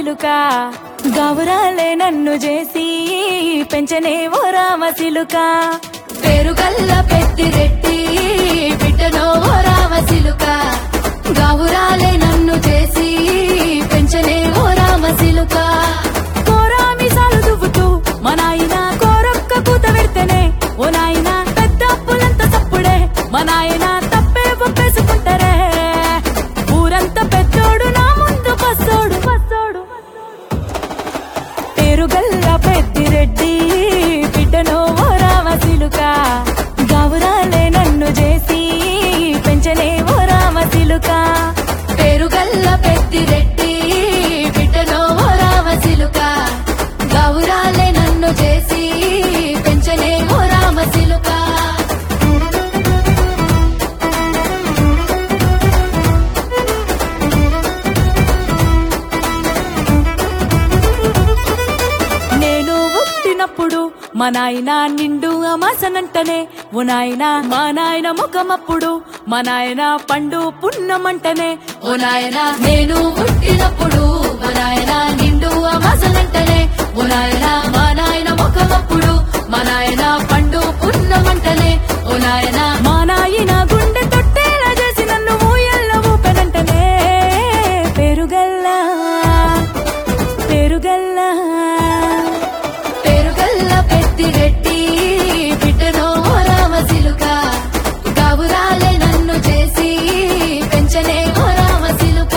సిలుక గౌరాలే నన్ను చేసి పెంచనే ఓ రామ సిలుక పేరుగల్ల పెద్దిరెట్టి బిడ్డనో ఓ రామసిలుక గౌరాలే నన్ను చేసి పెంచనే ఓ రామసిలుక కోరామిసాలు దువ్వుతూ మా నాయన కోరొక్క కూత పెడితేనే ఓ నాయన పెద్ద అప్పులంత తప్పుడే మా నాయన తప్పే ఒప్పేసుకుంటారే ఊరంతా పెద్దోడు నా ముందు బస్సోడు బస్సోడు పేరుగల్ల పెద్దిరెడ్డి బిడ్డనో ఓ రామసిలుక గౌరాలే నన్ను చేసి పెంచనే ఓ రామసిలుక పేరుగల్ల పెద్దిరెట్టి బిడ్డనో ఓ రామసిలుక గౌరాలే నన్ను చేసి పెంచనే ఓ రామసిలుక నేను పుట్టినప్పుడు మా నాయన నిండు అమాసనంటనే ఓ నాయన మా నాయన ముఖమప్పుడు మా నాయన పండు పున్నమంటనే ఓ నాయన నేను పుట్టినప్పుడు మా నాయన నిండు అమాసనంటనే ఓ నాయన మా నాయన ముఖమప్పుడు మా నాయన పండు పున్నమంటనే ఓ నాయన మా నాయన గుండె తొట్టేలా చేసి నన్ను ఊయల్ల ఊపెనంటనే పెరుగల్లా పెరుగల్లా పేరుగల్ల పెద్దిరెట్టి బిడ్డనో ఓ రామసిలుక గౌరాలే నన్ను చేసి పెంచనే ఓ రామసిలుక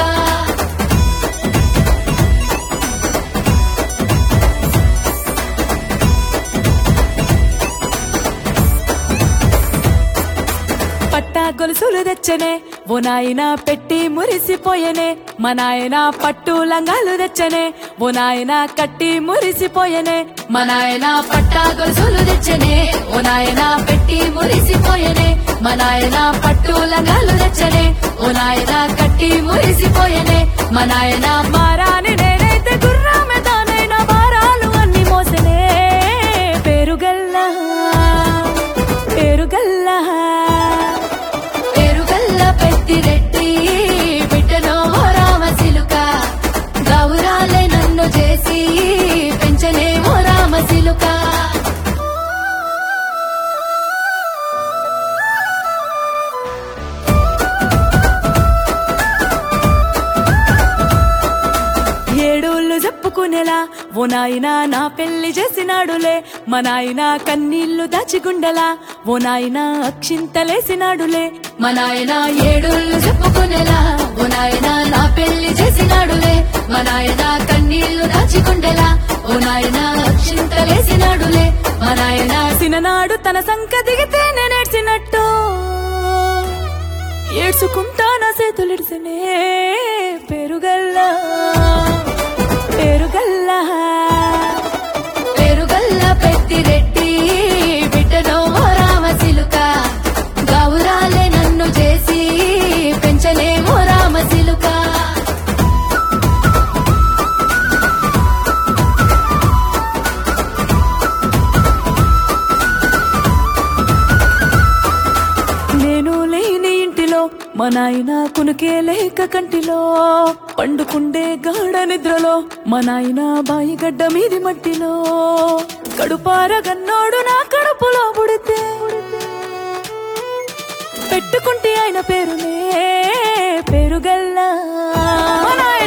పట్టా గొలుసులు తెచ్చనే ఓ నాయన పెట్టి మురిసిపోయనే మా నాయన పట్టు లంగాలు తెచ్చనే ఓ నాయన కట్టి మురిసిపోయనే మా నాయన పట్టా గొలుసులు తెచ్చనే ఓ నాయన పెట్టి మురిసిపోయనే మా నాయన పట్టు లంగాలు తెచ్చనే ఓ నాయన కట్టి మురిసిపోయనే మా నాయన మారాని నేనైతే గుర్రామె తానైనా భారాలు అన్ని మోసనే పేరుగల్లా పేరుగల్లా పేరుగల్ల పెద్దిరెట్టి బిడ్డనో ఓ రామసిలుక గౌరాలే నన్ను చేసి పెంచనే ఓ రామసిలుక ఏడోళ్ళు చెప్పుకునేలా ఓ నాయన నా పెళ్లి చేసినాడులే మా నాయన కన్నీళ్లు దాచిగుండలా ఓ నాయన అక్షింతలేసినాడులే మా నాయన ఏడుళ్ళు చెప్పుకునేలా ఓ నాయన నా పెళ్లి చేసినాడులే మా నాయన కన్నీళ్లు దాచికుండేలా ఓ నాయన అక్షింతలేసినాడులే మా నాయన సిననాడు తన సంక దిగితే నేనేడ్చినట్టు ఏడ్చుకుంటా నా చేతులిడిసినే పెరుగల్లా పెరుగల్లా పేరుగల్ల పెద్దిరెట్టి బిడ్డనో ఓ రామసిలుక గౌరాలే నన్ను చేసి పెంచలే ఓ రామసిలుక నేను లేని ఇంటిలో మా నాయన కునుకే లేక కంటిలో పండుకుండే గాఢ నిద్రలో మా నాయన బాయి గడ్డ మీది మట్టిలో కడుపార గన్నోడు నా కడుపులో పుడితే పెట్టుకుంటే ఆయన పేరునే పేరుగల్లా మా నాయన